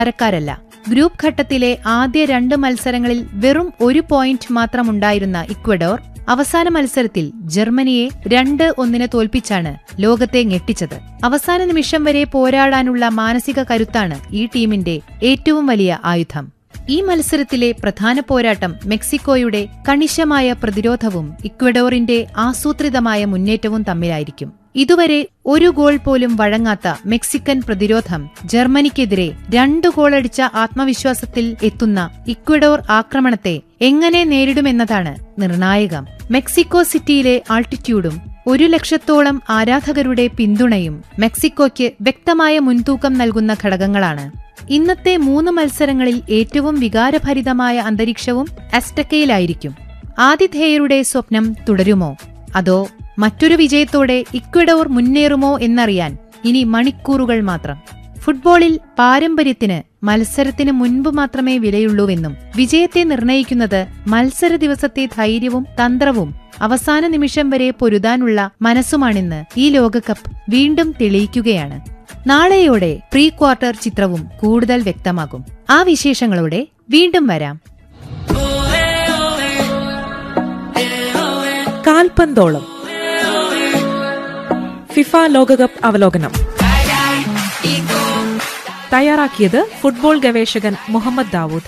നിസ്സാരക്കാരല്ല group ഘട്ടത്തിലെ ആദ്യ രണ്ട് മത്സരങ്ങളിൽ വെറും ഒരു പോയിന്റ് മാത്രമുണ്ടായിരുന്ന ഇക്വഡോർ അവസാന മത്സരത്തിൽ ജർമ്മനിയെ രണ്ട് ഒന്നിന് തോൽപ്പിച്ചാണ് ലോകത്തെ ഞെട്ടിച്ചത് അവസാന നിമിഷം വരെ പോരാടാനുള്ള മാനസിക കരുത്താണ് ഈ ടീമിന്റെ ഏറ്റവും വലിയ ആയുധം ഈ മത്സരത്തിലെ പ്രധാന പോരാട്ടം മെക്സിക്കോയുടെ കണിശമായ പ്രതിരോധവും ഇക്വഡോറിന്റെ ആസൂത്രിതമായ മുന്നേറ്റവും തമ്മിലായിരിക്കും ഇതുവരെ ഒരു ഗോൾ പോലും വഴങ്ങാത്ത മെക്സിക്കൻ പ്രതിരോധം ജർമ്മനിക്കെതിരെ രണ്ടു ഗോളടിച്ച ആത്മവിശ്വാസത്തിൽ എത്തുന്ന ഇക്വഡോർ ആക്രമണത്തെ എങ്ങനെ നേരിടുമെന്നതാണ് നിർണായകം മെക്സിക്കോ സിറ്റിയിലെ ആൾട്ടിറ്റ്യൂഡും ഒരു ലക്ഷത്തോളം ആരാധകരുടെ പിന്തുണയും മെക്സിക്കോയ്ക്ക് വ്യക്തമായ മുൻതൂക്കം നൽകുന്ന ഘടകങ്ങളാണ് ഇന്നത്തെ മൂന്ന് മത്സരങ്ങളിൽ ഏറ്റവും വികാരഭരിതമായ അന്തരീക്ഷവും അസ്റ്റക്കയിലായിരിക്കും ആതിഥേയരുടെ സ്വപ്നം തുടരുമോ അതോ മറ്റൊരു വിജയത്തോടെ ഇക്വഡോർ മുന്നേറുമോ എന്നറിയാൻ ഇനി മണിക്കൂറുകൾ മാത്രം ഫുട്ബോളിൽ പാരമ്പര്യത്തിന് മത്സരത്തിന് മുൻപ് മാത്രമേ വിലയുള്ളൂവെന്നും വിജയത്തെ നിർണയിക്കുന്നത് മത്സര ദിവസത്തെ ധൈര്യവും തന്ത്രവും അവസാന നിമിഷം വരെ പൊരുതാനുള്ള മനസ്സുമാണെന്ന് ഈ ലോകകപ്പ് വീണ്ടും തെളിയിക്കുകയാണ് നാളെയോടെ പ്രീ ക്വാർട്ടർ ചിത്രവും കൂടുതൽ വ്യക്തമാകും ആ വിശേഷങ്ങളോടെ വീണ്ടും വരാം കാൽപന്തോളം ഫിഫ ലോകകപ്പ് അവലോകനം തയ്യാറാക്കിയത് ഫുട്ബോൾ ഗവേഷകൻ മുഹമ്മദ് ദാവൂദ്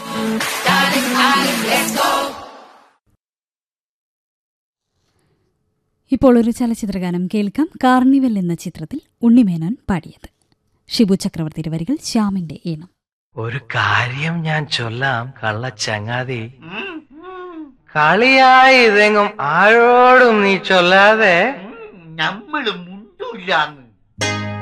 ഇപ്പോൾ ഒരു ചലച്ചിത്രഗാനം കേൾക്കാം കാർണിവൽ എന്ന ചിത്രത്തിൽ ഉണ്ണിമേനോൻ പാടിയത് ഷിബു ചക്രവർത്തിയുടെ വരികൾ ശ്യാമിന്റെ ഈണം ഒരു കാര്യം ഞാൻ ചൊല്ലാം കള്ളച്ചങ്ങാതി കളിയായി ഇതെങ്ങും ആരോടും നീ ചൊല്ലാതെ നമ്മള് മുണ്ടൂല്ലാന്ന്